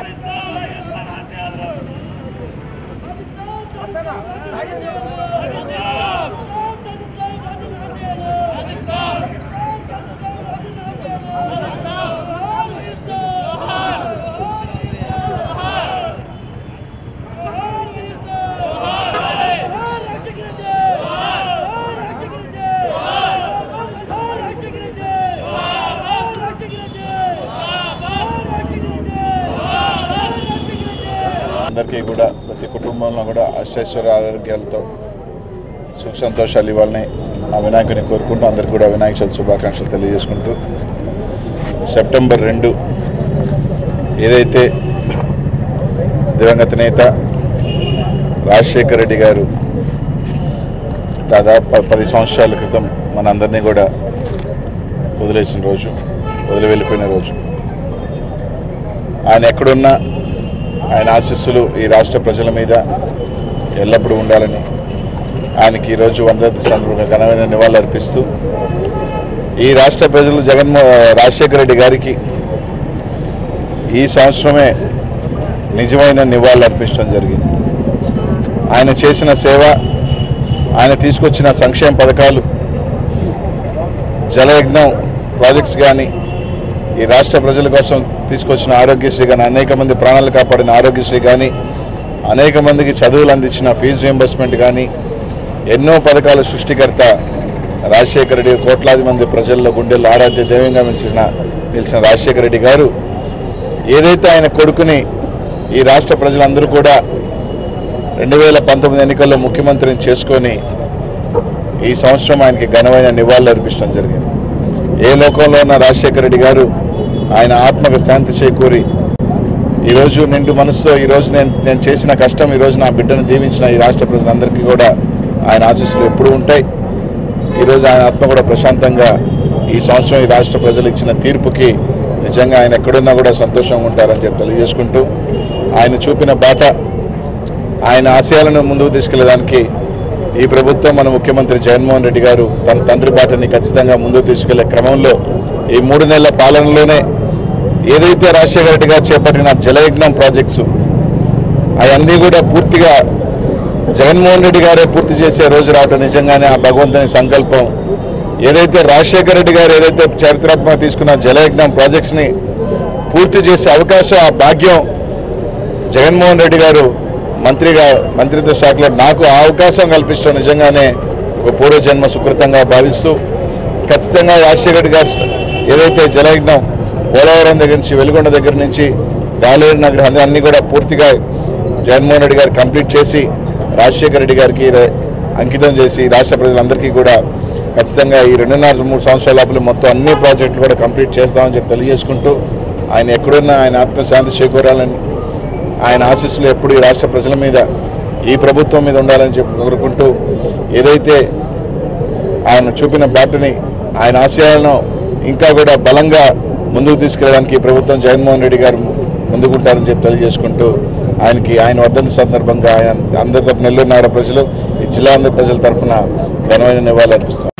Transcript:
అందరికీ కూడా ప్రతి కుటుంబంలో కూడా అష్టైశ్వర్య ఆరోగ్యాలతో సుఖ సంతోషాలు ఇవ్వాలని ఆ వినాయకుని కోరుకుంటూ అందరికీ కూడా వినాయక చవితి శుభాకాంక్షలు తెలియజేసుకుంటూ సెప్టెంబర్ రెండు ఏదైతే దివంగత నేత రాజశేఖర రెడ్డి గారు దాదాపు ప- పది సంవత్సరాల క్రితం మనందరినీ కూడా వదిలేసిన రోజు వదిలి వెళ్ళిపోయిన రోజు ఆయన ఎక్కడున్నా ఆయన ఆశీస్సులు ఈ రాష్ట్ర ప్రజల మీద ఎల్లప్పుడూ ఉండాలని ఆయనకి ఈరోజు వంద సందర్భంగా ఘనమైన నివాళులు అర్పిస్తూ ఈ రాష్ట్ర ప్రజలు జగన్మో రాజశేఖర రెడ్డి గారికి ఈ సంవత్సరమే నిజమైన నివాళులు అర్పించడం జరిగింది ఆయన చేసిన సేవ ఆయన తీసుకొచ్చిన సంక్షేమ పథకాలు జలయజ్ఞం ప్రాజెక్ట్స్ కానీ ఈ రాష్ట్ర ప్రజల కోసం తీసుకొచ్చిన ఆరోగ్యశ్రీ కానీ అనేక మంది ప్రాణాలు కాపాడిన ఆరోగ్యశ్రీ కానీ అనేక మందికి చదువులు అందించిన ఫీజు రియంబర్స్మెంట్ కానీ ఎన్నో పథకాల సృష్టికర్త రాజశేఖర రెడ్డి కోట్లాది మంది ప్రజల్లో గుండెల్లో ఆరాధ్య దైవంగా నిలిచిన నిలిచిన రాజశేఖర రెడ్డి గారు ఏదైతే ఆయన కొడుకుని ఈ రాష్ట్ర ప్రజలందరూ కూడా రెండు వేల పంతొమ్మిది ఎన్నికల్లో ముఖ్యమంత్రిని చేసుకొని ఈ సంవత్సరం ఆయనకి ఘనమైన నివాళులు అర్పించడం జరిగింది ఏ లోకంలో ఉన్న రాజశేఖర రెడ్డి గారు ఆయన ఆత్మకు శాంతి చేకూరి ఈరోజు నిండు మనసుతో ఈరోజు నేను నేను చేసిన కష్టం ఈరోజు నా బిడ్డను దీవించిన ఈ రాష్ట్ర ప్రజలందరికీ కూడా ఆయన ఆశీస్సులు ఎప్పుడూ ఉంటాయి ఈరోజు ఆయన ఆత్మ కూడా ప్రశాంతంగా ఈ సంవత్సరం ఈ రాష్ట్ర ప్రజలు ఇచ్చిన తీర్పుకి నిజంగా ఆయన ఎక్కడున్నా కూడా సంతోషంగా ఉంటారని చెప్పి తెలియజేసుకుంటూ ఆయన చూపిన బాట ఆయన ఆశయాలను ముందుకు తీసుకెళ్లేదానికి ఈ ప్రభుత్వం మన ముఖ్యమంత్రి జగన్మోహన్ రెడ్డి గారు తన తండ్రి బాటని ఖచ్చితంగా ముందుకు తీసుకెళ్లే క్రమంలో ఈ మూడు నెలల పాలనలోనే ఏదైతే రాజశేఖర రెడ్డి గారు చేపట్టిన జలయజ్ఞం ప్రాజెక్ట్స్ అవన్నీ కూడా పూర్తిగా జగన్మోహన్ రెడ్డి గారే పూర్తి చేసే రోజు రావటం నిజంగానే ఆ భగవంతుని సంకల్పం ఏదైతే రాజశేఖర రెడ్డి గారు ఏదైతే చారిత్రాత్మక తీసుకున్న జలయజ్ఞం ప్రాజెక్ట్స్ని పూర్తి చేసే అవకాశం ఆ భాగ్యం జగన్మోహన్ రెడ్డి గారు మంత్రిగా మంత్రిత్వ శాఖలో నాకు ఆ అవకాశం కల్పించడం నిజంగానే ఒక పూర్వజన్మ సుకృతంగా భావిస్తూ ఖచ్చితంగా రాజశేఖర రెడ్డి గారు స్ట- ఏదైతే జలయజ్ఞం పోలవరం దగ్గర నుంచి వెలుగొండ దగ్గర నుంచి గాలేరు నగరం అన్ని- అన్ని కూడా పూర్తిగా జగన్మోహన్ రెడ్డి గారు కంప్లీట్ చేసి రాజశేఖర రెడ్డి గారికి ఇది అంకితం చేసి రాష్ట్ర ప్రజలందరికీ కూడా ఖచ్చితంగా ఈ రెండున్నర మూడు సంవత్సరాల లోపల మొత్తం అన్ని ప్రాజెక్టులు కూడా కంప్లీట్ చేస్తామని చెప్పి తెలియజేసుకుంటూ ఆయన ఎక్కడున్నా ఆయన ఆత్మశాంతి చేకూరాలని ఆయన ఆశీస్సులు ఎప్పుడు ఈ రాష్ట్ర ప్రజల మీద ఈ ప్రభుత్వం మీద ఉండాలని చెప్పి కోరుకుంటూ ఏదైతే ఆయన చూపిన బాటని ఆయన ఆశయాలను ఇంకా కూడా బలంగా ముందుకు తీసుకెళ్ళడానికి ఈ ప్రభుత్వం జగన్మోహన్ రెడ్డి గారు ముందుకుంటారని చెప్పి తెలియజేసుకుంటూ ఆయనకి ఆయన వర్ధంతి సందర్భంగా ఆయన అందరి తరపున నెల్లూరు నగర ప్రజలు ఈ జిల్లా అందరి ప్రజల తరపున ఘనమైన నివాళులు అర్పిస్తాం